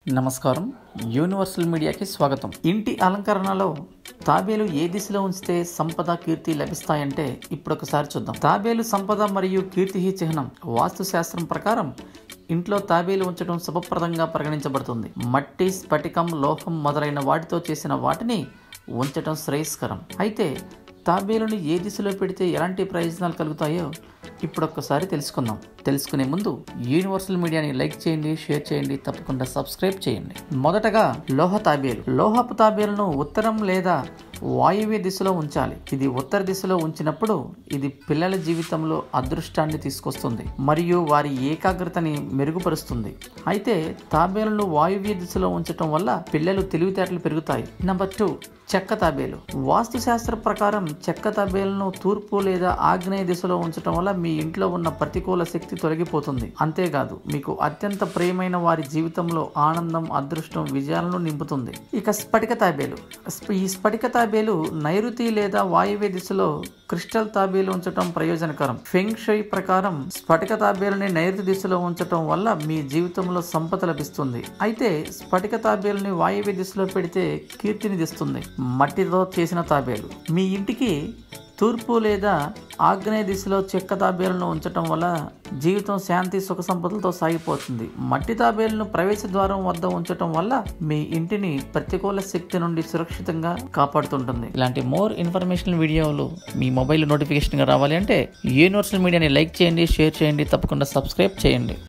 నమస్కారం యూనివర్సల్ మీడియాకి స్వాగతం ఇంటి అలంకరణలో తాబేలు ఏ దిశలో ఉంచితే సంపద కీర్తి లభిస్తాయంటే ఇప్పుడు ఒకసారి చూద్దాం తాబేలు సంపద మరియు కీర్తి చిహ్నం వాస్తు శాస్త్రం ప్రకారం ఇంట్లో తాబేలు ఉంచడం శుభప్రదంగా పరిగణించబడుతుంది మట్టి స్ఫటికం లోహం మొదలైన వాటితో చేసిన వాటిని ఉంచటం శ్రేయస్కరం అయితే తాబేలుని ఏ దిశలో పెడితే ఎలాంటి ప్రయోజనాలు కలుగుతాయో ఇప్పుడు ఒక్కసారి తెలుసుకుందాం తెలుసుకునే ముందు యూనివర్సల్ మీడియాని లైక్ చేయండి షేర్ చేయండి తప్పకుండా సబ్స్క్రైబ్ చేయండి మొదటగా లోహ తాబేలు లోహపు తాబేలును ఉత్తరం లేదా వాయువ్య దిశలో ఉంచాలి ఇది ఉత్తర దిశలో ఉంచినప్పుడు ఇది పిల్లల జీవితంలో అదృష్టాన్ని తీసుకొస్తుంది మరియు వారి ఏకాగ్రతని మెరుగుపరుస్తుంది అయితే తాబేలును వాయువ్య దిశలో ఉంచటం వల్ల పిల్లలు తెలివితేటలు పెరుగుతాయి నెంబర్ టూ చెక్క తాబేలు వాస్తు శాస్త్ర ప్రకారం చెక్క తాబేలను తూర్పు లేదా ఆగ్నేయ దిశలో ఉంచడం వల్ల మీ ఇంట్లో ఉన్న ప్రతికూల శక్తి తొలగిపోతుంది అంతేకాదు మీకు అత్యంత ప్రియమైన వారి జీవితంలో ఆనందం అదృష్టం విజయాలను నింపుతుంది ఇక స్ఫటిక తాబేలు స్ప- ఈ స్ఫటిక తాబేలు నైరుతి లేదా వాయువ్య దిశలో క్రిస్టల్ తాబేలు ఉంచడం ప్రయోజనకరం ఫెంగ్ షై ప్రకారం స్ఫటిక తాబేలుని నైరుతి దిశలో ఉంచడం వల్ల మీ జీవితంలో సంపద లభిస్తుంది అయితే స్ఫటిక తాబేలుని వాయువ్య దిశలో పెడితే కీర్తిని తెస్తుంది మట్టితో చేసిన తాబేలు మీ ఇంటికి తూర్పు లేదా ఆగ్నేయ దిశలో చెక్క తాబేలను ఉంచటం వల్ల జీవితం శాంతి సుఖ సంపదలతో సాగిపోతుంది మట్టి తాబేలను ప్రవేశ ద్వారం వద్ద ఉంచటం వల్ల మీ ఇంటిని ప్రతికూల శక్తి నుండి సురక్షితంగా కాపాడుతుంటుంది ఇలాంటి మోర్ ఇన్ఫర్మేషన్ వీడియోలు మీ మొబైల్ నోటిఫికేషన్గా రావాలి అంటే యూనివర్సల్ మీడియాని లైక్ చేయండి షేర్ చేయండి తప్పకుండా సబ్స్క్రైబ్ చేయండి